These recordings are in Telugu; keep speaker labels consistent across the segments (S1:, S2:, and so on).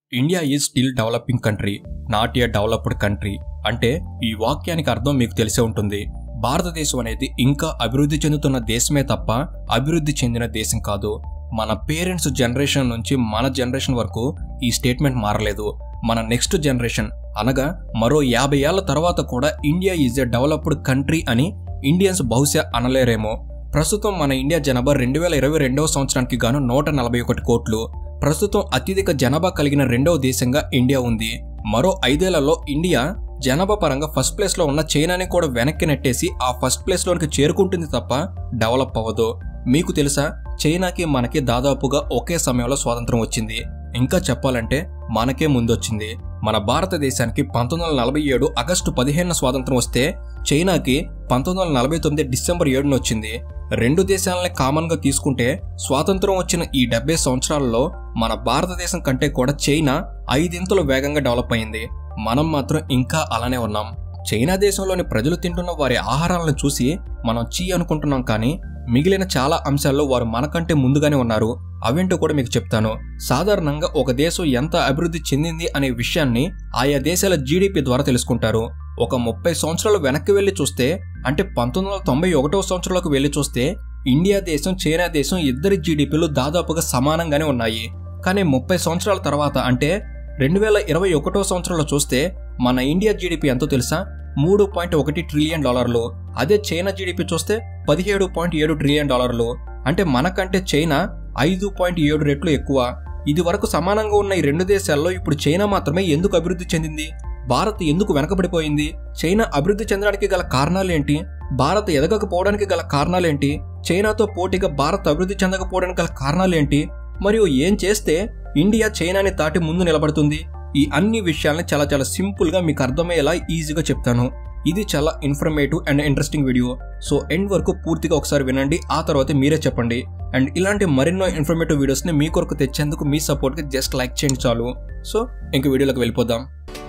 S1: India is still developing country not a developed country అంటే ఈ వాక్యానికి అర్థం మీకు తెలిసే ఉంటుంది భారతదేశం అనేది ఇంకా అభివృద్ధి చెందుతున్న దేశమే తప్ప అభివృద్ధి చెందిన దేశం కాదు మన పేరెంట్స్ జనరేషన్ నుంచి మన జనరేషన్ వరకు ఈ స్టేట్మెంట్ మారలేదు మన నెక్స్ట్ జనరేషన్ అనగా మరో యాభై ఏళ్ల తర్వాత కూడా India is a developed country అని ఇండియన్స్ బహుశా అనలేరేమో ప్రస్తుతం మన ఇండియా జనాభా రెండు వేల ఇరవై రెండవ సంవత్సరానికి గాను నూట నలభై ఒకటి కోట్లు ప్రస్తుతం అత్యధిక జనాభా కలిగిన రెండవ దేశంగా ఇండియా ఉంది మరో ఐదేళ్లలో ఇండియా జనాభా పరంగా ఫస్ట్ ప్లేస్ లో ఉన్న చైనాని కూడా వెనక్కి నెట్టేసి ఆ ఫస్ట్ ప్లేస్ లోనికి చేరుకుంటుంది తప్ప డెవలప్ అవ్వదు మీకు తెలుసా చైనాకి మనకి దాదాపుగా ఒకే సమయంలో స్వాతంత్రం వచ్చింది ఇంకా చెప్పాలంటే మనకే ముందొచ్చింది మన భారతదేశానికి పంతొమ్మిది వందల నలభై ఏడు ఆగస్టు పదిహేను స్వాతంత్రం వస్తే చైనాకి పంతొమ్మిది వందల నలభై తొమ్మిది డిసెంబర్ ఏడున వచ్చింది రెండు దేశాలని కామన్ గా తీసుకుంటే స్వాతంత్రం వచ్చిన ఈ డెబ్బై సంవత్సరాలలో మన భారతదేశం కంటే కూడా చైనా ఐదింతలు వేగంగా డెవలప్ అయింది మనం మాత్రం ఇంకా అలానే ఉన్నాం చైనా దేశంలోని ప్రజలు తింటున్న వారి ఆహారాలను చూసి మనం చీ అనుకుంటున్నాం కానీ మిగిలిన చాలా అంశాల్లో వారు మనకంటే ముందుగానే ఉన్నారు అవేంటో కూడా మీకు చెప్తాను సాధారణంగా ఒక దేశం ఎంత అభివృద్ధి చెందింది అనే విషయాన్ని ఆయా దేశాల జీడిపి ద్వారా తెలుసుకుంటారు ఒక ముప్పై సంవత్సరాలు వెనక్కి వెళ్లి చూస్తే అంటే పంతొమ్మిది వందల తొంభై ఒకటో సంవత్సరంలోకి వెళ్లి చూస్తే ఇండియా దేశం చైనా దేశం ఇద్దరి జీడిపిలు దాదాపుగా సమానంగానే ఉన్నాయి కానీ ముప్పై సంవత్సరాల తర్వాత అంటే రెండు వేల ఇరవై ఒకటో సంవత్సరంలో చూస్తే మన ఇండియా జీడిపి ఎంతో తెలుసా మూడు పాయింట్ ఒకటి ట్రిలియన్ డాలర్లు అదే చైనా జీడిపి చూస్తే పదిహేడు పాయింట్ ఏడు ట్రిలియన్ డాలర్లు అంటే మనకంటే చైనా ఐదు పాయింట్ ఏడు రెట్లు ఎక్కువ ఇది వరకు సమానంగా ఉన్న ఈ రెండు దేశాల్లో ఇప్పుడు చైనా మాత్రమే ఎందుకు అభివృద్ధి చెందింది భారత్ ఎందుకు వెనకబడిపోయింది చైనా అభివృద్ధి చెందడానికి గల కారణాలేంటి భారత్ ఎదగకపోవడానికి గల కారణాలేంటి చైనాతో పోటీగా భారత్ అభివృద్ధి చెందకపోవడానికి గల కారణాలేంటి మరియు ఏం చేస్తే ఇండియా చైనాని దాటి ముందు నిలబడుతుంది ఈ అన్ని విషయాల్ని చాలా చాలా సింపుల్ గా మీకు అర్థమయ్యేలా ఈజీగా చెప్తాను ఇది చాలా informative and interesting video so end వరకు పూర్తిగా ఒకసారి వినండి ఆ తర్వాత మీరే చెప్పండి అండ్ ఇలాంటి మరెన్నో ఇన్ఫర్మేటివ్ వీడియోస్ని మీ కొరకు తెచ్చేందుకు మీ సపోర్ట్కి జస్ట్ లైక్ చేయండి చాలు సో ఇంక వీడియోలోకి వెళ్ళిపోదాం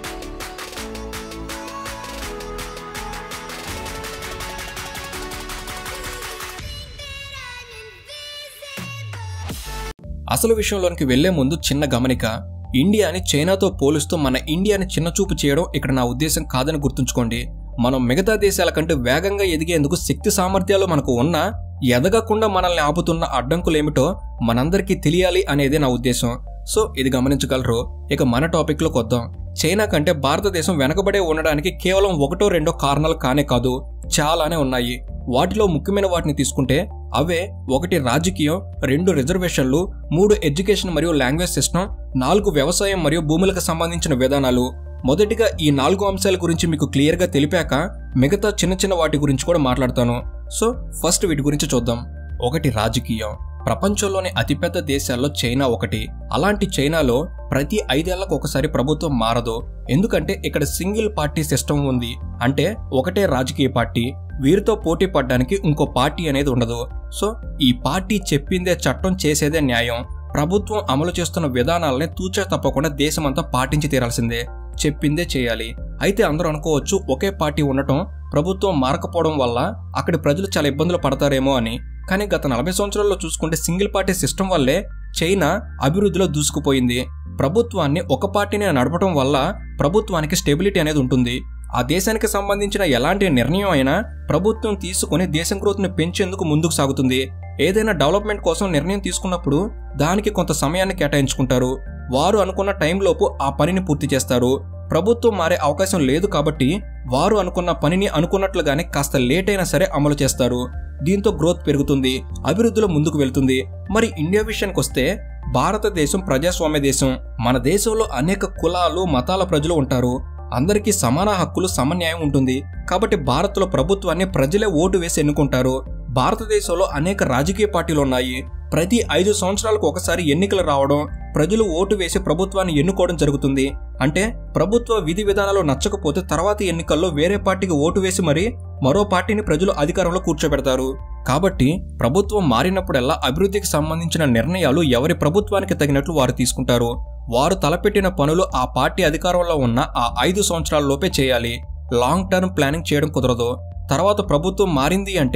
S1: అసలు విషయంలోనికి వెళ్లే ముందు చిన్న గమనిక ఇండియాని చైనాతో పోలుస్తూ మన ఇండియాని చిన్నచూపు చేయడం ఇక్కడ నా ఉద్దేశం కాదని గుర్తుంచుకోండి మనం మిగతా దేశాల కంటే వేగంగా ఎదిగేందుకు శక్తి సామర్థ్యాలు మనకు ఉన్నా ఎదగకుండా మనల్ని ఆపుతున్న అడ్డంకులేమిటో మనందరికీ తెలియాలి అనేదే నా ఉద్దేశం సో ఇది గమనించగలరు ఇక మన టాపిక్ లోకి వద్దాం చైనా కంటే భారతదేశం వెనకబడే ఉండడానికి కేవలం ఒకటో రెండో కారణాలు కానే కాదు చాలానే ఉన్నాయి వాటిలో ముఖ్యమైన వాటిని తీసుకుంటే అవే ఒకటి రాజకీయం రెండు రిజర్వేషన్లు మూడు ఎడ్యుకేషన్ మరియు లాంగ్వేజ్ సిస్టమ్ నాలుగు వ్యవసాయం మరియు భూములకు సంబంధించిన విధానాలు మొదటిగా ఈ నాలుగు అంశాల గురించి మీకు క్లియర్గా తెలిపాక మిగతా చిన్న చిన్న వాటి గురించి కూడా మాట్లాడతాను సో ఫస్ట్ వీటి గురించి చూద్దాం ఒకటి రాజకీయం ప్రపంచంలోని అతిపెద్ద దేశాల్లో చైనా ఒకటి అలాంటి చైనాలో ప్రతి ఐదేళ్లకు ఒకసారి ప్రభుత్వం మారదు ఎందుకంటే ఇక్కడ సింగిల్ పార్టీ సిస్టమ్ ఉంది అంటే ఒకటే రాజకీయ పార్టీ వీరితో పోటీ పడడానికి ఇంకో పార్టీ అనేది ఉండదు సో ఈ పార్టీ చెప్పిందే చట్టం చేసేదే న్యాయం ప్రభుత్వం అమలు చేస్తున్న విధానాలని తూచా తప్పకుండా దేశమంతా పాటించి తీరాల్సిందే చెప్పిందే చేయాలి అయితే అందరూ అనుకోవచ్చు ఒకే పార్టీ ఉండటం ప్రభుత్వం మారకపోవడం వల్ల అక్కడి ప్రజలు చాలా ఇబ్బందులు పడతారేమో అని కానీ గత నలభై సంవత్సరాల్లో చూసుకుంటే సింగిల్ పార్టీ సిస్టమ్ వల్లే చైనా అభివృద్ధిలో దూసుకుపోయింది ప్రభుత్వాన్ని ఒక పార్టీని నడపడం వల్ల ప్రభుత్వానికి స్టెబిలిటీ అనేది ఉంటుంది ఆ దేశానికి సంబంధించిన ఎలాంటి నిర్ణయం అయినా ప్రభుత్వం తీసుకుని దేశం గ్రోత్ని పెంచేందుకు ముందుకు సాగుతుంది ఏదైనా డెవలప్మెంట్ కోసం నిర్ణయం తీసుకున్నప్పుడు దానికి కొంత సమయాన్ని కేటాయించుకుంటారు వారు అనుకున్న టైంలోపు ఆ పనిని పూర్తి చేస్తారు ప్రభుత్వం మారే అవకాశం లేదు కాబట్టి వారు అనుకున్న పనిని అనుకున్నట్లుగానే కాస్త లేట్ అయినా సరే అమలు చేస్తారు దీంతో గ్రోత్ పెరుగుతుంది అభివృద్ధిలో ముందుకు వెళ్తుంది మరి ఇండియా విషయానికి వస్తే భారతదేశం ప్రజాస్వామ్య దేశం మన దేశంలో అనేక కులాలు మతాల ప్రజలు ఉంటారు అందరికీ సమాన హక్కులు సమన్యాయం ఉంటుంది కాబట్టి భారత్లో ప్రభుత్వాన్ని ప్రజలే ఓటు వేసి ఎన్నుకుంటారు భారతదేశంలో అనేక రాజకీయ పార్టీలు ఉన్నాయి ప్రతి ఐదు సంవత్సరాలకు ఒకసారి ఎన్నికలు రావడం ప్రజలు ఓటు వేసి ప్రభుత్వాన్ని ఎన్నుకోవడం జరుగుతుంది అంటే ప్రభుత్వ విధి విధానాలు నచ్చకపోతే తర్వాతి ఎన్నికల్లో వేరే పార్టీకి ఓటు వేసి మరి మరో పార్టీని ప్రజలు అధికారంలో కూర్చోబెడతారు కాబట్టి ప్రభుత్వం మారినప్పుడల్లా అభివృద్ధికి సంబంధించిన నిర్ణయాలు ఎవరి ప్రభుత్వానికి తగినట్లు వారు తీసుకుంటారు వారు తలపెట్టిన పనులు ఆ పార్టీ అధికారంలో ఉన్న ఆ ఐదు సంవత్సరాల లోపే చేయాలి లాంగ్ టర్మ్ ప్లానింగ్ చేయడం కుదరదు తర్వాత ప్రభుత్వం మారింది అంటే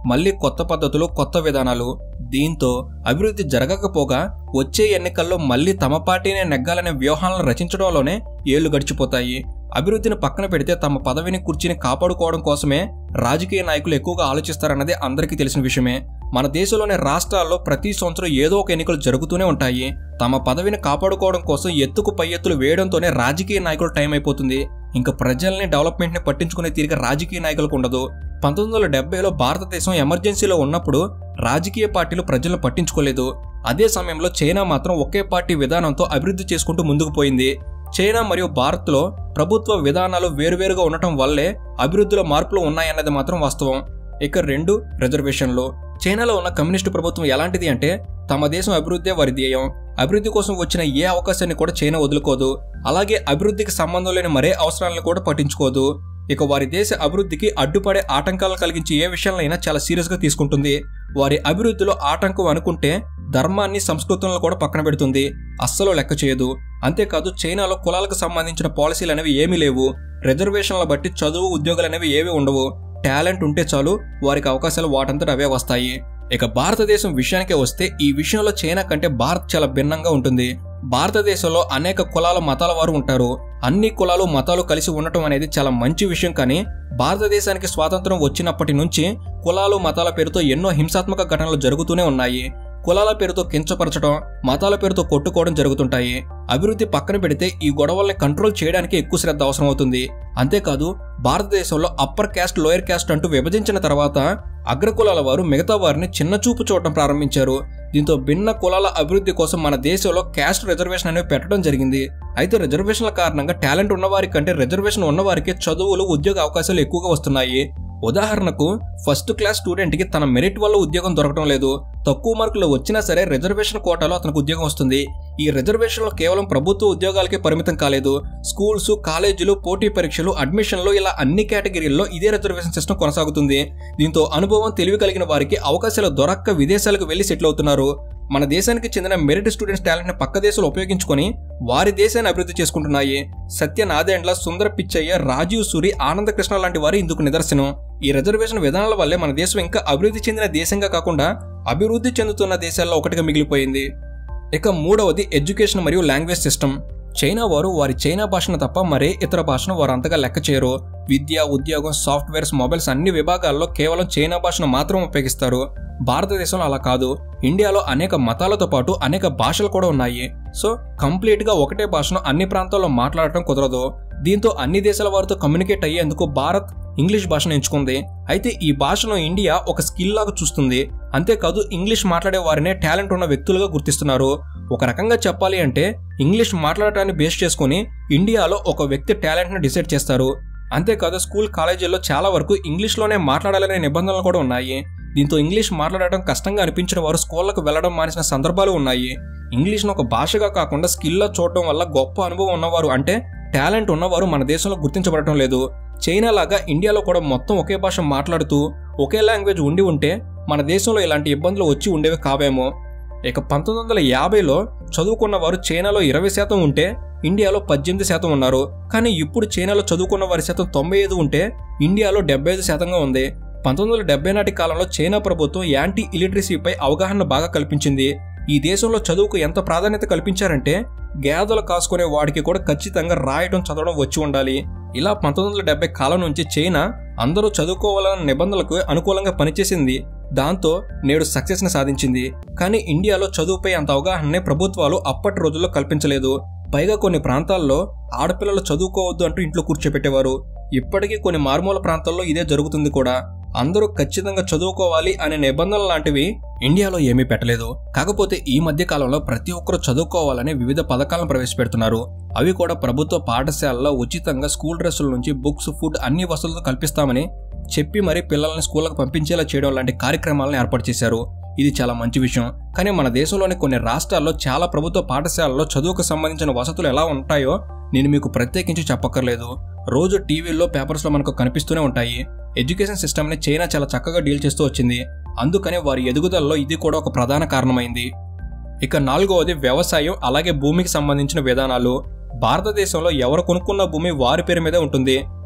S1: మళ్ళీ కొత్త పద్ధతులు కొత్త విధానాలు దీంతో అభివృద్ధి జరగకపోగా వచ్చే ఎన్నికల్లో మళ్ళీ తమ పార్టీనే నెగ్గాలనే వ్యూహాలను రచించడంలోనే ఏళ్లు గడిచిపోతాయి అభివృద్ధిని పక్కన పెడితే తమ పదవిని కుర్చీని కాపాడుకోవడం కోసమే రాజకీయ నాయకులు ఎక్కువగా ఆలోచిస్తారన్నది అందరికీ తెలిసిన విషయమే మన దేశంలోని రాష్ట్రాల్లో ప్రతి సంవత్సరం ఏదో ఒక ఎన్నికలు జరుగుతూనే ఉంటాయి తమ పదవిని కాపాడుకోవడం కోసం ఎత్తుకు పై ఎత్తులు వేయడంతోనే రాజకీయ నాయకులు టైం అయిపోతుంది ఇంకా ప్రజల్ని డెవలప్మెంట్ని పట్టించుకునే తీరిక రాజకీయ నాయకులకు ఉండదు పంతొమ్మిది వందల డెబ్బైలో భారతదేశం ఎమర్జెన్సీలో ఉన్నప్పుడు రాజకీయ పార్టీలు ప్రజలను పట్టించుకోలేదు అదే సమయంలో చైనా మాత్రం ఒకే పార్టీ విధానంతో అభివృద్ధి చేసుకుంటూ ముందుకు పోయింది చైనా మరియు భారత్లో ప్రభుత్వ విధానాలు వేరువేరుగా ఉండటం వల్లే అభివృద్ధిలో మార్పులు ఉన్నాయన్నది మాత్రం వాస్తవం ఇక రెండు రిజర్వేషన్లు చైనాలో ఉన్న కమ్యూనిస్టు ప్రభుత్వం ఎలాంటిది అంటే తమ దేశం అభివృద్ధే వారి ధ్యేయం అభివృద్ధి కోసం వచ్చిన ఏ అవకాశాన్ని కూడా చైనా వదులుకోదు అలాగే అభివృద్ధికి సంబంధం లేని మరే అవసరాలను కూడా పట్టించుకోదు ఇక వారి దేశ అభివృద్ధికి అడ్డుపడే ఆటంకాలను కలిగించే ఏ విషయాలైనా చాలా సీరియస్గా తీసుకుంటుంది వారి అభివృద్ధిలో ఆటంకం అనుకుంటే ధర్మాన్ని సంస్కృతులను కూడా పక్కన పెడుతుంది అస్సలు లెక్క చేయదు అంతేకాదు చైనాలో కులాలకు సంబంధించిన పాలసీలు అనేవి ఏమీ లేవు రిజర్వేషన్ల బట్టి చదువు ఉద్యోగాలు అనేవి ఏవి ఉండవు టాలెంట్ ఉంటే చాలు వారికి అవకాశాలు వాటంతట అవే వస్తాయి ఇక భారతదేశం విషయానికే వస్తే ఈ విషయంలో చైనా కంటే భారత్ చాలా భిన్నంగా ఉంటుంది భారతదేశంలో అనేక కులాల మతాల వారు ఉంటారు అన్ని కులాలు మతాలు కలిసి ఉండటం అనేది చాలా మంచి విషయం కానీ భారతదేశానికి స్వాతంత్రం వచ్చినప్పటి నుంచి కులాలు మతాల పేరుతో ఎన్నో హింసాత్మక ఘటనలు జరుగుతూనే ఉన్నాయి కులాల పేరుతో కించపరచడం మతాల పేరుతో కొట్టుకోవడం జరుగుతుంటాయి అభివృద్ధి పక్కన పెడితే ఈ గొడవల్ని కంట్రోల్ చేయడానికి ఎక్కువ శ్రద్ధ అవసరం అవుతుంది అంతేకాదు భారతదేశంలో అప్పర్ క్యాస్ట్ లోయర్ క్యాస్ట్ అంటూ విభజించిన తర్వాత అగ్రకులాల వారు మిగతా వారిని చిన్న చూపు చూడటం ప్రారంభించారు దీంతో భిన్న కులాల అభివృద్ధి కోసం మన దేశంలో క్యాస్ట్ రిజర్వేషన్ అనేవి పెట్టడం జరిగింది అయితే రిజర్వేషన్ల కారణంగా టాలెంట్ ఉన్నవారి కంటే రిజర్వేషన్ ఉన్నవారికి చదువులు ఉద్యోగ అవకాశాలు ఎక్కువగా వస్తున్నాయి ఉదాహరణకు ఫస్ట్ క్లాస్ స్టూడెంట్కి తన మెరిట్ వల్ల ఉద్యోగం దొరకడం లేదు తక్కువ మార్కులు వచ్చినా సరే రిజర్వేషన్ కోటాలో అతనికి ఉద్యోగం వస్తుంది ఈ రిజర్వేషన్లు కేవలం ప్రభుత్వ ఉద్యోగాలకే పరిమితం కాలేదు స్కూల్స్ కాలేజీలు పోటీ పరీక్షలు అడ్మిషన్లు ఇలా అన్ని కేటగిరీల్లో ఇదే రిజర్వేషన్ సిస్టమ్ కొనసాగుతుంది దీంతో అనుభవం తెలివి కలిగిన వారికి అవకాశాలు దొరక్క విదేశాలకు వెళ్లి సెటిల్ అవుతున్నారు మన దేశానికి చెందిన మెరిట్ స్టూడెంట్స్ టాలెంట్ ని పక్క దేశాలు ఉపయోగించుకొని వారి దేశాన్ని అభివృద్ధి చేసుకుంటున్నాయి సత్య నాదేండ్ల సుందర పిచ్చయ్య రాజీవ్ సూరి ఆనంద కృష్ణ లాంటి వారు ఇందుకు నిదర్శనం ఈ రిజర్వేషన్ విధానాల వల్లే మన దేశం ఇంకా అభివృద్ధి చెందిన దేశంగా కాకుండా అభివృద్ధి చెందుతున్న దేశాల్లో ఒకటిగా మిగిలిపోయింది ఇక మూడవది ఎడ్యుకేషన్ మరియు లాంగ్వేజ్ సిస్టమ్ చైనా వారు వారి చైనా భాషను తప్ప మరే ఇతర భాషను వారు అంతగా లెక్క చేయరు విద్య ఉద్యోగం సాఫ్ట్వేర్స్ మొబైల్స్ అన్ని విభాగాల్లో కేవలం చైనా భాషను మాత్రం ఉపయోగిస్తారు భారతదేశంలో అలా కాదు ఇండియాలో అనేక మతాలతో పాటు అనేక భాషలు కూడా ఉన్నాయి సో కంప్లీట్ గా ఒకటే భాషను అన్ని ప్రాంతాల్లో మాట్లాడటం కుదరదు దీంతో అన్ని దేశాల వారితో కమ్యూనికేట్ అయ్యేందుకు భారత్ ఇంగ్లీష్ భాషను ఎంచుకుంది అయితే ఈ భాషను ఇండియా ఒక స్కిల్ లాగా చూస్తుంది అంతేకాదు ఇంగ్లీష్ మాట్లాడే వారినే టాలెంట్ ఉన్న వ్యక్తులుగా గుర్తిస్తున్నారు ఒక రకంగా చెప్పాలి అంటే ఇంగ్లీష్ మాట్లాడటాన్ని బేస్ చేసుకుని ఇండియాలో ఒక వ్యక్తి టాలెంట్ని డిసైడ్ చేస్తారు అంతేకాదు స్కూల్ కాలేజీల్లో చాలా వరకు ఇంగ్లీష్లోనే మాట్లాడాలనే నిబంధనలు కూడా ఉన్నాయి దీంతో ఇంగ్లీష్ మాట్లాడటం కష్టంగా అనిపించిన వారు స్కూళ్లకు వెళ్లడం మానేసిన సందర్భాలు ఉన్నాయి ఇంగ్లీష్ను ఒక భాషగా కాకుండా స్కిల్లా చూడటం వల్ల గొప్ప అనుభవం ఉన్నవారు అంటే టాలెంట్ ఉన్నవారు మన దేశంలో గుర్తించబడటం లేదు చైనా లాగా ఇండియాలో కూడా మొత్తం ఒకే భాష మాట్లాడుతూ ఒకే లాంగ్వేజ్ ఉండి ఉంటే మన దేశంలో ఇలాంటి ఇబ్బందులు వచ్చి ఉండేవి కావేమో ఇక పంతొమ్మిది వందల యాభైలో చదువుకున్న వారు చైనాలో ఇరవై శాతం ఉంటే ఇండియాలో పద్దెనిమిది శాతం ఉన్నారు కానీ ఇప్పుడు చైనాలో చదువుకున్న వారి శాతం తొంభై ఐదు ఉంటే ఇండియాలో డెబ్బై ఐదు శాతంగా ఉంది పంతొమ్మిది వందల డెబ్బై నాటి కాలంలో చైనా ప్రభుత్వం యాంటీ ఇలిటరసీపై అవగాహన బాగా కల్పించింది ఈ దేశంలో చదువుకు ఎంత ప్రాధాన్యత కల్పించారంటే గేదెలు కాసుకునే వాడికి కూడా ఖచ్చితంగా రాయటం చదవడం వచ్చి ఉండాలి ఇలా పంతొమ్మిది వందల డెబ్బై కాలం నుంచి చైనా అందరూ చదువుకోవాలన్న నిబంధనలకు అనుకూలంగా పనిచేసింది దాంతో నేడు సక్సెస్ని సాధించింది కానీ ఇండియాలో చదువుపై అంత అవగాహనని ప్రభుత్వాలు అప్పటి రోజుల్లో కల్పించలేదు పైగా కొన్ని ప్రాంతాల్లో ఆడపిల్లలు చదువుకోవద్దు అంటూ ఇంట్లో కూర్చోపెట్టేవారు ఇప్పటికీ కొన్ని మారుమూల ప్రాంతాల్లో ఇదే జరుగుతుంది కూడా అందరూ ఖచ్చితంగా చదువుకోవాలి అనే నిబంధనలు లాంటివి ఇండియాలో ఏమీ పెట్టలేదు కాకపోతే ఈ మధ్య కాలంలో ప్రతి ఒక్కరూ చదువుకోవాలని వివిధ పథకాలను ప్రవేశపెడుతున్నారు అవి కూడా ప్రభుత్వ పాఠశాలలో ఉచితంగా స్కూల్ డ్రెస్సుల నుంచి బుక్స్ ఫుడ్ అన్ని వసతులు కల్పిస్తామని చెప్పి మరీ పిల్లల్ని స్కూళ్ళకు పంపించేలా చేయడం లాంటి కార్యక్రమాలను ఏర్పాటు చేశారు ఇది చాలా మంచి విషయం కానీ మన దేశంలోని కొన్ని రాష్ట్రాల్లో చాలా ప్రభుత్వ పాఠశాలలో చదువుకు సంబంధించిన వసతులు ఎలా ఉంటాయో నేను మీకు ప్రత్యేకించి చెప్పక్కర్లేదు రోజు టీవీల్లో పేపర్స్లో మనకు కనిపిస్తూనే ఉంటాయి ఎడ్యుకేషన్ సిస్టమ్ని చైనా చాలా చక్కగా డీల్ చేస్తూ వచ్చింది అందుకనే వారి ఎదుగుదలలో ఇది కూడా ఒక ప్రధాన కారణమైంది ఇక నాలుగవది వ్యవసాయం అలాగే భూమికి సంబంధించిన విధానాలు భారతదేశంలో ఎవరు కొనుక్కున్న భూమి వారి పేరు మీదే ఉంటుంది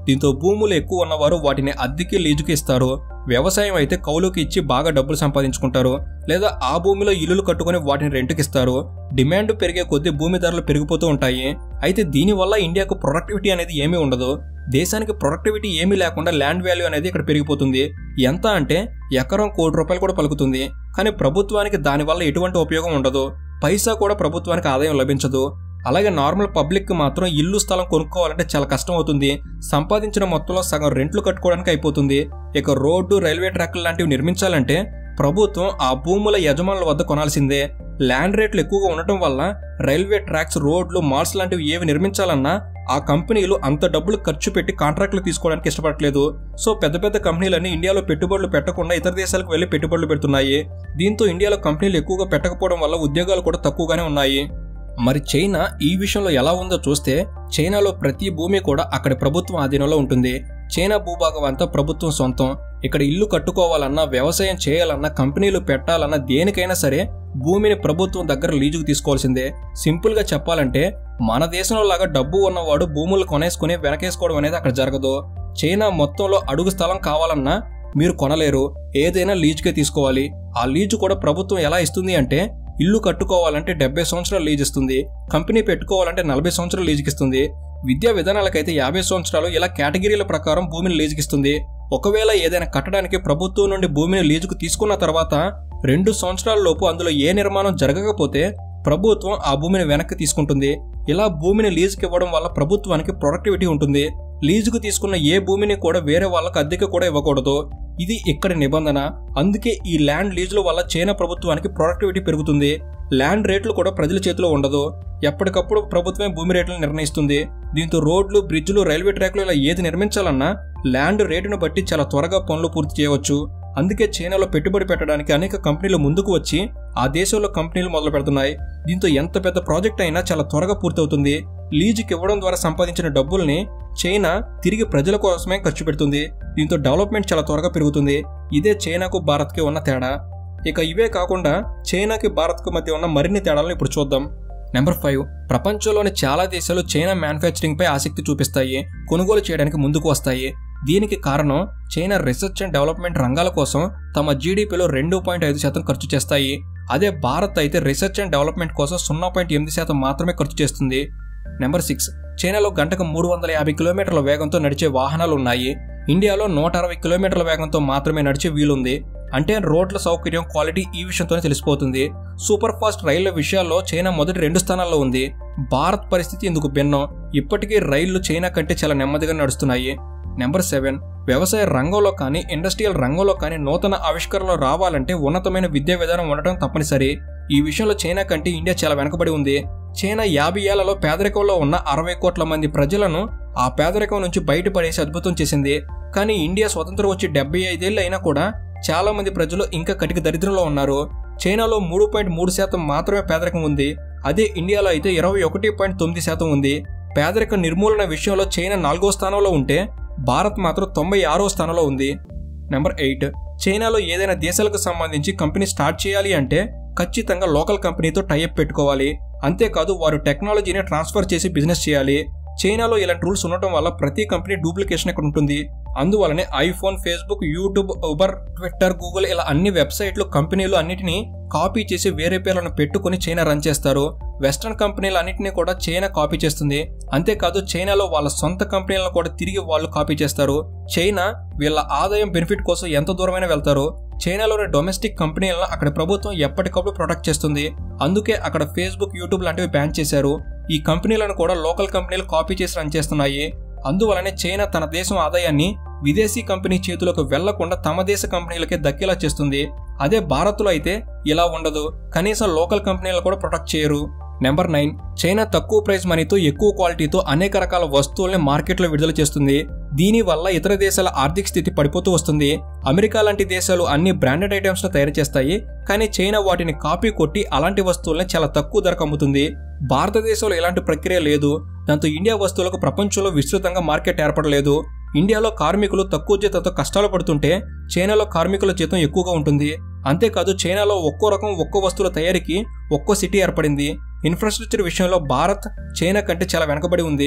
S1: దీంతో భూములు ఎక్కువ ఉన్నవారు వాటిని అద్దెకి లీజుకి ఇస్తారు వ్యవసాయం అయితే కౌలుకి ఇచ్చి బాగా డబ్బులు సంపాదించుకుంటారు లేదా ఆ భూమిలో ఇల్లులు కట్టుకుని వాటిని రెంట్కి ఇస్తారు డిమాండ్ పెరిగే కొద్దీ భూమి ధరలు పెరిగిపోతూ ఉంటాయి అయితే దీనివల్ల ఇండియాకు ప్రొడక్టివిటీ అనేది ఏమీ ఉండదు దేశానికి ప్రొడక్టివిటీ ఏమీ లేకుండా ల్యాండ్ వాల్యూ అనేది ఇక్కడ పెరిగిపోతుంది ఎంత అంటే ఎకరం కోటి రూపాయలు కూడా పలుకుతుంది కానీ ప్రభుత్వానికి దానివల్ల ఎటువంటి ఉపయోగం ఉండదు పైసా కూడా ప్రభుత్వానికి ఆదాయం లభించదు అలాగే నార్మల్ పబ్లిక్కి మాత్రం ఇల్లు స్థలం కొనుక్కోవాలంటే చాలా కష్టం అవుతుంది సంపాదించిన మొత్తంలో సగం రెంట్లు కట్టుకోవడానికి అయిపోతుంది ఇక రోడ్డు రైల్వే ట్రాక్లు లాంటివి నిర్మించాలంటే ప్రభుత్వం ఆ భూముల యజమానుల వద్ద కొనాల్సిందే ల్యాండ్ రేట్లు ఎక్కువగా ఉండటం వల్ల రైల్వే ట్రాక్స్ రోడ్లు మాల్స్ లాంటివి ఏవి నిర్మించాలన్నా ఆ కంపెనీలు అంత డబ్బులు ఖర్చు పెట్టి కాంట్రాక్టులు తీసుకోవడానికి ఇష్టపడట్లేదు సో పెద్ద పెద్ద కంపెనీలన్నీ ఇండియాలో పెట్టుబడులు పెట్టకుండా ఇతర దేశాలకు వెళ్లి పెట్టుబడులు పెడుతున్నాయి దీంతో ఇండియాలో కంపెనీలు ఎక్కువగా పెట్టకపోవడం వల్ల ఉద్యోగాలు కూడా తక్కువగానే ఉన్నాయి మరి చైనా ఈ విషయంలో ఎలా ఉందో చూస్తే చైనాలో ప్రతి భూమి కూడా అక్కడి ప్రభుత్వం ఆధీనంలో ఉంటుంది చైనా భూభాగం అంతా ప్రభుత్వం సొంతం ఇక్కడ ఇల్లు కట్టుకోవాలన్నా వ్యవసాయం చేయాలన్నా కంపెనీలు పెట్టాలన్నా దేనికైనా సరే భూమిని ప్రభుత్వం దగ్గర లీజుకు తీసుకోవాల్సిందే సింపుల్ గా చెప్పాలంటే మన దేశంలో లాగా డబ్బు ఉన్నవాడు భూములు కొనేసుకుని వెనకేసుకోవడం అనేది అక్కడ జరగదు చైనా మొత్తంలో అడుగు స్థలం కావాలన్నా మీరు కొనలేరు ఏదైనా లీజుకే తీసుకోవాలి ఆ లీజు కూడా ప్రభుత్వం ఎలా ఇస్తుంది అంటే ఇల్లు కట్టుకోవాలంటే డెబ్బై సంవత్సరాలు లీజ్ ఇస్తుంది కంపెనీ పెట్టుకోవాలంటే నలభై సంవత్సరాలు లీజుకి ఇస్తుంది విద్యా విధానాలకైతే యాభై సంవత్సరాలు ఇలా కేటగిరీల ప్రకారం భూమిని లీజుకి ఇస్తుంది ఒకవేళ ఏదైనా కట్టడానికి ప్రభుత్వం నుండి భూమిని లీజుకు తీసుకున్న తర్వాత రెండు సంవత్సరాల లోపు అందులో ఏ నిర్మాణం జరగకపోతే ప్రభుత్వం ఆ భూమిని వెనక్కి తీసుకుంటుంది ఇలా భూమిని లీజుకి ఇవ్వడం వల్ల ప్రభుత్వానికి ప్రొడక్టివిటీ ఉంటుంది లీజుకు తీసుకున్న ఏ భూమిని కూడా వేరే వాళ్ళకు అద్దెకి కూడా ఇవ్వకూడదు ఇది ఇక్కడి నిబంధన అందుకే ఈ ల్యాండ్ లీజుల వల్ల చైనా ప్రభుత్వానికి ప్రొడక్టివిటీ పెరుగుతుంది ల్యాండ్ రేట్లు కూడా ప్రజల చేతిలో ఉండదు ఎప్పటికప్పుడు ప్రభుత్వమే భూమి రేట్లను నిర్ణయిస్తుంది దీంతో రోడ్లు బ్రిడ్జ్లు రైల్వే ట్రాక్లు ఇలా ఏది నిర్మించాలన్నా ల్యాండ్ రేటును బట్టి చాలా త్వరగా పనులు పూర్తి చేయవచ్చు అందుకే చైనాలో పెట్టుబడి పెట్టడానికి అనేక కంపెనీలు ముందుకు వచ్చి ఆ దేశంలో కంపెనీలు మొదలు పెడుతున్నాయి దీంతో ఎంత పెద్ద ప్రాజెక్ట్ అయినా చాలా త్వరగా పూర్తవుతుంది లీజుకి ఇవ్వడం ద్వారా సంపాదించిన డబ్బుల్ని చైనా తిరిగి ప్రజల కోసమే ఖర్చు పెడుతుంది దీంతో డెవలప్మెంట్ చాలా త్వరగా పెరుగుతుంది ఇదే చైనాకు భారత్కి ఉన్న తేడా ఇక ఇవే కాకుండా చైనాకి భారత్కు మధ్య ఉన్న మరిన్ని తేడాలను ఇప్పుడు చూద్దాం నెంబర్ ఫైవ్ ప్రపంచంలోని చాలా దేశాలు చైనా మ్యానుఫ్యాక్చరింగ్ పై ఆసక్తి చూపిస్తాయి కొనుగోలు చేయడానికి ముందుకు వస్తాయి దీనికి కారణం చైనా రీసెర్చ్ అండ్ డెవలప్మెంట్ రంగాల కోసం తమ జీడీపీలో రెండు పాయింట్ ఐదు శాతం ఖర్చు చేస్తాయి అదే భారత్ అయితే రీసెర్చ్ అండ్ డెవలప్మెంట్ కోసం సున్నా పాయింట్ ఎనిమిది శాతం మాత్రమే ఖర్చు చేస్తుంది నెంబర్ సిక్స్ చైనాలో గంటకు మూడు వందల యాభై కిలోమీటర్ల వేగంతో నడిచే వాహనాలు ఉన్నాయి ఇండియాలో నూట అరవై కిలోమీటర్ల వేగంతో మాత్రమే నడిచే వీలుంది అంటే రోడ్ల సౌకర్యం క్వాలిటీ ఈ విషయంతోనే తెలిసిపోతుంది సూపర్ ఫాస్ట్ రైళ్ల విషయాల్లో చైనా మొదటి రెండు స్థానాల్లో ఉంది భారత్ పరిస్థితి ఇందుకు భిన్నం ఇప్పటికీ రైళ్లు చైనా కంటే చాలా నెమ్మదిగా నడుస్తున్నాయి నెంబర్ సెవెన్ వ్యవసాయ రంగంలో కానీ ఇండస్ట్రియల్ రంగంలో కానీ నూతన ఆవిష్కరణలు రావాలంటే ఉన్నతమైన విద్యా విధానం ఉండటం తప్పనిసరి ఈ విషయంలో చైనా కంటే ఇండియా చాలా వెనకబడి ఉంది చైనా యాభై ఏళ్లలో పేదరికంలో ఉన్న అరవై కోట్ల మంది ప్రజలను ఆ పేదరికం నుంచి బయటపడేసి అద్భుతం చేసింది కానీ ఇండియా స్వతంత్రం వచ్చి డెబ్బై ఐదేళ్ళు అయినా కూడా చాలా మంది ప్రజలు ఇంకా కటిక దరిద్రంలో ఉన్నారు చైనాలో మూడు పాయింట్ మూడు శాతం మాత్రమే పేదరికం ఉంది అదే ఇండియాలో అయితే ఇరవై ఒకటి పాయింట్ తొమ్మిది శాతం ఉంది పేదరిక నిర్మూలన విషయంలో చైనా నాలుగో స్థానంలో ఉంటే భారత్ మాత్రం తొంభై ఆరో స్థానంలో ఉంది నెంబర్ ఎయిట్ చైనాలో ఏదైనా దేశాలకు సంబంధించి కంపెనీ స్టార్ట్ చేయాలి అంటే ఖచ్చితంగా లోకల్ కంపెనీతో టైఅప్ పెట్టుకోవాలి అంతేకాదు వారు టెక్నాలజీని ట్రాన్స్ఫర్ చేసి బిజినెస్ చేయాలి చైనాలో ఇలాంటి రూల్స్ ఉండటం వల్ల ప్రతి కంపెనీ డూప్లికేషన్ ఇక్కడ ఉంటుంది అందువల్లనే iPhone Facebook YouTube Uber Twitter Google ఇలా అన్ని వెబ్సైట్లు కంపెనీలు అన్నిటినీ కాపీ చేసి వేరే పేర్లను పెట్టుకుని చైనా రన్ చేస్తారు వెస్ట్రన్ కంపెనీలు అన్నిటినీ కూడా చైనా కాపీ చేస్తుంది అంతేకాదు చైనాలో వాళ్ళ సొంత కంపెనీలను కూడా తిరిగి వాళ్ళు కాపీ చేస్తారు చైనా వీళ్ళ ఆదాయం బెనిఫిట్ కోసం ఎంత దూరమైనా వెళ్తారు చైనాలోని డొమెస్టిక్ కంపెనీలను అక్కడ ప్రభుత్వం ఎప్పటికప్పుడు ప్రొటెక్ట్ చేస్తుంది అందుకే అక్కడ ఫేస్బుక్ యూట్యూబ్ లాంటివి బ్యాన్ చేశారు ఈ కంపెనీలను కూడా లోకల్ కంపెనీలు కాపీ చేసి రన్ చేస్తున్నాయి అందువలనే చైనా తన దేశం ఆదాయాన్ని విదేశీ కంపెనీ చేతులకు వెళ్లకుండా తమ దేశ కంపెనీలకే దక్కేలా చేస్తుంది అదే భారత్లో అయితే ఇలా ఉండదు కనీసం లోకల్ కంపెనీలు కూడా ప్రొటెక్ట్ చేయరు నెంబర్ నైన్ చైనా తక్కువ ప్రైస్ మనీతో ఎక్కువ క్వాలిటీతో అనేక రకాల వస్తువుల్ని మార్కెట్లో విడుదల చేస్తుంది దీనివల్ల ఇతర దేశాల ఆర్థిక స్థితి పడిపోతూ వస్తుంది అమెరికా లాంటి దేశాలు అన్ని బ్రాండెడ్ ఐటమ్స్ ను తయారు చేస్తాయి కానీ చైనా వాటిని కాపీ కొట్టి అలాంటి వస్తువుల్ని చాలా తక్కువ ధరకు అమ్ముతుంది భారతదేశంలో ఇలాంటి ప్రక్రియ లేదు దాంతో ఇండియా వస్తువులకు ప్రపంచంలో విస్తృతంగా మార్కెట్ ఏర్పడలేదు ఇండియాలో కార్మికులు తక్కువ జీతంతో కష్టాలు పడుతుంటే చైనాలో కార్మికుల జీతం ఎక్కువగా ఉంటుంది అంతేకాదు చైనాలో ఒక్కో రకం ఒక్కో వస్తువుల తయారీకి ఒక్కో సిటీ ఏర్పడింది ఇన్ఫ్రాస్ట్రక్చర్ విషయంలో భారత్ చైనా కంటే చాలా వెనకబడి ఉంది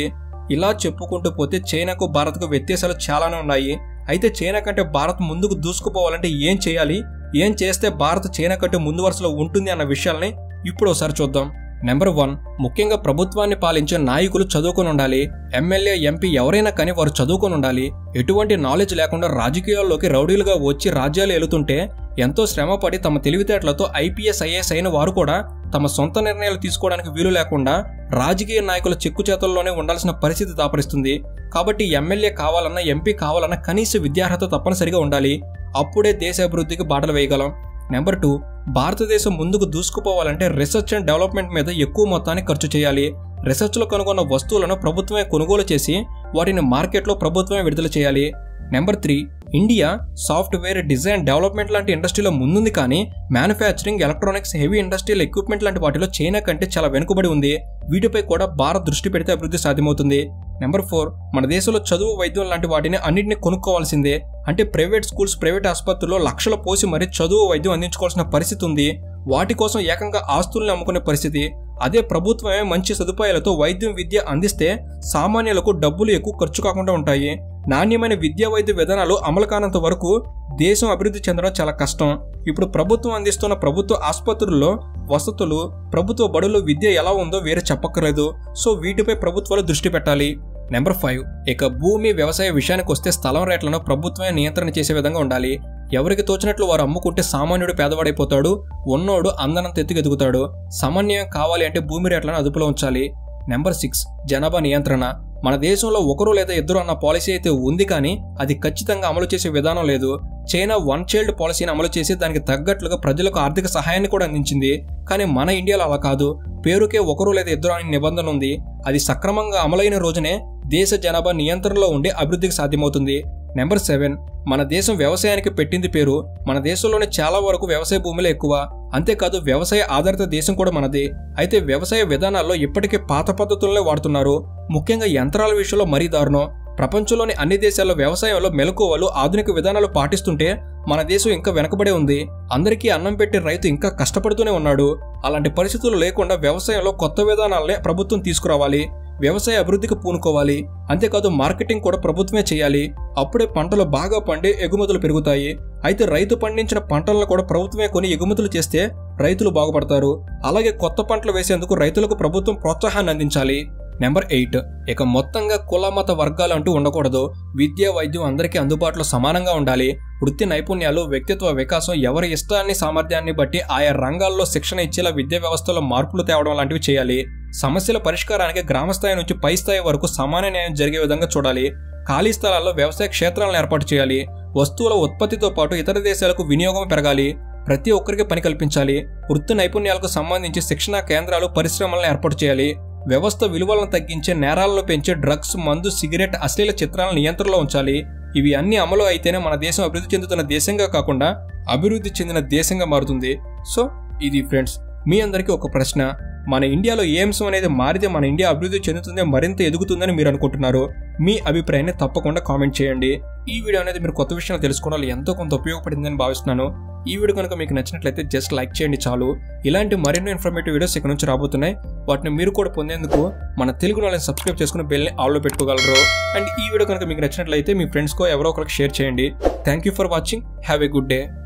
S1: ఇలా చెప్పుకుంటూ పోతే చైనాకు భారత్కు వ్యత్యాసాలు చాలానే ఉన్నాయి అయితే చైనా కంటే భారత్ ముందుకు దూసుకుపోవాలంటే ఏం చేయాలి ఏం చేస్తే భారత్ చైనా కంటే ముందు వరుసలో ఉంటుంది అన్న విషయాల్ని ఇప్పుడు ఒకసారి చూద్దాం నెంబర్ వన్ ముఖ్యంగా ప్రభుత్వాన్ని పాలించే నాయకులు చదువుకొని ఉండాలి ఎమ్మెల్యే ఎంపీ ఎవరైనా కానీ వారు చదువుకొని ఉండాలి ఎటువంటి నాలెడ్జ్ లేకుండా రాజకీయాల్లోకి రౌడీలుగా వచ్చి రాజ్యాలు ఏలుతుంటే ఎంతో శ్రమపడి తమ తెలివితేటలతో ఐపీఎస్ ఐఏఎస్ అయిన వారు కూడా తమ సొంత నిర్ణయాలు తీసుకోవడానికి వీలు లేకుండా రాజకీయ నాయకుల చెక్కు చేతుల్లోనే ఉండాల్సిన పరిస్థితి దాపరిస్తుంది కాబట్టి ఎమ్మెల్యే కావాలన్నా ఎంపీ కావాలన్నా కనీస విద్యార్హత తప్పనిసరిగా ఉండాలి అప్పుడే దేశ అభివృద్ధికి బాటలు వేయగలం నెంబర్ టూ భారతదేశం ముందుకు దూసుకుపోవాలంటే రీసెర్చ్ అండ్ డెవలప్మెంట్ మీద ఎక్కువ మొత్తాన్ని ఖర్చు చేయాలి రీసెర్చ్లో కనుగొన్న వస్తువులను ప్రభుత్వమే కొనుగోలు చేసి వాటిని మార్కెట్లో ప్రభుత్వమే విడుదల చేయాలి number three India software design development లాంటి ఇండస్ట్రీలో ముందుంది కానీ manufacturing electronics heavy industrial equipment లాంటి వాటిలో చైనా కంటే చాలా వెనుకబడి ఉంది వీటిపై కూడా భారత్ దృష్టి పెడితే అభివృద్ధి సాధ్యమవుతుంది నెంబర్ ఫోర్ మన దేశంలో చదువు వైద్యం లాంటి వాటిని అన్నింటినీ కొనుక్కోవాల్సిందే అంటే ప్రైవేట్ స్కూల్స్ ప్రైవేట్ ఆసుపత్రుల్లో లక్షలు పోసి మరీ చదువు వైద్యం అందించుకోవాల్సిన పరిస్థితి ఉంది వాటి కోసం ఏకంగా ఆస్తుల్ని అమ్ముకునే పరిస్థితి అదే ప్రభుత్వమే మంచి సదుపాయాలతో వైద్యం విద్య అందిస్తే సామాన్యులకు డబ్బులు ఎక్కువ ఖర్చు కాకుండా ఉంటాయి నాణ్యమైన విద్యా వైద్య విధానాలు అమలు కానంత వరకు దేశం అభివృద్ధి చెందడం చాలా కష్టం ఇప్పుడు ప్రభుత్వం అందిస్తున్న ప్రభుత్వ ఆసుపత్రుల్లో వసతులు ప్రభుత్వ బడులు విద్య ఎలా ఉందో వేరే చెప్పక్కర్లేదు సో వీటిపై ప్రభుత్వాలు దృష్టి పెట్టాలి నెంబర్ ఫైవ్ ఇక భూమి వ్యవసాయ విషయానికి వస్తే స్థలం రేట్లను ప్రభుత్వమే నియంత్రణ చేసే విధంగా ఉండాలి ఎవరికి తోచినట్లు వారు అమ్ముకుంటే సామాన్యుడు పేదవాడైపోతాడు ఉన్నోడు అందనంత ఎత్తుకెదుగుతాడు సమన్వయం కావాలి అంటే భూమి రేట్లను అదుపులో ఉంచాలి నెంబర్ సిక్స్ జనాభా నియంత్రణ మన దేశంలో ఒకరు లేదా ఇద్దరు అన్న పాలసీ అయితే ఉంది కానీ అది ఖచ్చితంగా అమలు చేసే విధానం లేదు చైనా వన్ చైల్డ్ పాలసీని అమలు చేసి దానికి తగ్గట్లుగా ప్రజలకు ఆర్థిక సహాయాన్ని కూడా అందించింది కానీ మన ఇండియాలో అలా కాదు పేరుకే ఒకరు లేదా ఇద్దరు అనే నిబంధన ఉంది అది సక్రమంగా అమలైన రోజునే దేశ జనాభా నియంత్రణలో ఉండి అభివృద్ధికి సాధ్యమవుతుంది నెంబర్ సెవెన్ మన దేశం వ్యవసాయానికి పెట్టింది పేరు మన దేశంలోనే చాలా వరకు వ్యవసాయ భూములే ఎక్కువ అంతేకాదు వ్యవసాయ ఆధారిత దేశం కూడా మనది అయితే వ్యవసాయ విధానాల్లో ఇప్పటికే పాత పద్ధతులనే వాడుతున్నారు ముఖ్యంగా యంత్రాల విషయంలో మరీ దారుణం ప్రపంచంలోని అన్ని దేశాల్లో వ్యవసాయంలో మెలకువలు ఆధునిక విధానాలు పాటిస్తుంటే మన దేశం ఇంకా వెనకబడే ఉంది అందరికీ అన్నం పెట్టే రైతు ఇంకా కష్టపడుతూనే ఉన్నాడు అలాంటి పరిస్థితులు లేకుండా వ్యవసాయంలో కొత్త విధానాలనే ప్రభుత్వం తీసుకురావాలి వ్యవసాయ అభివృద్ధికి పూనుకోవాలి అంతేకాదు మార్కెటింగ్ కూడా ప్రభుత్వమే చేయాలి అప్పుడే పంటలు బాగా పండి ఎగుమతులు పెరుగుతాయి అయితే రైతు పండించిన పంటలను కూడా ప్రభుత్వమే కొని ఎగుమతులు చేస్తే రైతులు బాగుపడతారు అలాగే కొత్త పంటలు వేసేందుకు రైతులకు ప్రభుత్వం ప్రోత్సాహాన్ని అందించాలి నెంబర్ ఎయిట్ ఇక మొత్తంగా కుల మత వర్గాలు అంటూ ఉండకూడదు విద్య వైద్యం అందరికీ అందుబాటులో సమానంగా ఉండాలి వృత్తి నైపుణ్యాలు వ్యక్తిత్వ వికాసం ఎవరి ఇష్టాన్ని సామర్థ్యాన్ని బట్టి ఆయా రంగాల్లో శిక్షణ ఇచ్చేలా విద్యా వ్యవస్థలో మార్పులు తేవడం లాంటివి చేయాలి సమస్యల పరిష్కారానికి గ్రామ స్థాయి నుంచి పై స్థాయి వరకు సమాన న్యాయం జరిగే విధంగా చూడాలి ఖాళీ స్థలాల్లో వ్యవసాయ క్షేత్రాలను ఏర్పాటు చేయాలి వస్తువుల ఉత్పత్తితో పాటు ఇతర దేశాలకు వినియోగం పెరగాలి ప్రతి ఒక్కరికి పని కల్పించాలి వృత్తి నైపుణ్యాలకు సంబంధించి శిక్షణా కేంద్రాలు పరిశ్రమలను ఏర్పాటు చేయాలి వ్యవస్థ విలువలను తగ్గించే నేరాలను పెంచే డ్రగ్స్ మందు సిగరెట్ అశ్లీల చిత్రాలను నియంత్రణలో ఉంచాలి ఇవి అన్ని అమలు అయితేనే మన దేశం అభివృద్ధి చెందుతున్న దేశంగా కాకుండా అభివృద్ధి చెందిన దేశంగా మారుతుంది సో ఇది ఫ్రెండ్స్ మీ అందరికీ ఒక ప్రశ్న మన ఇండియాలో ఏ అంశం అనేది మారితే మన ఇండియా అభివృద్ధి చెందుతుంది మరింత ఎదుగుతుందని మీరు అనుకుంటున్నారు మీ అభిప్రాయాన్ని తప్పకుండా కామెంట్ చేయండి ఈ వీడియో అనేది మీరు కొత్త విషయాలు తెలుసుకోవడం ఎంతో కొంత ఉపయోగపడిందని భావిస్తున్నాను ఈ వీడియో కనుక మీకు నచ్చినట్లయితే జస్ట్ లైక్ చేయండి చాలు ఇలాంటి మరెన్నో ఇన్ఫర్మేటివ్ వీడియోస్ ఇక్కడ నుంచి రాబోతున్నాయి వాటిని మీరు కూడా పొందేందుకు మన తెలుగు నాలెడ్జ్ సబ్స్క్రైబ్ చేసుకుని బెల్ని ఆల్లో పెట్టుకోగలరు అండ్ ఈ వీడియో కనుక మీకు నచ్చినట్లయితే మీ ఫ్రెండ్స్కో ఎవరో ఒకరికి షేర్ చేయండి thank you for watching have a good day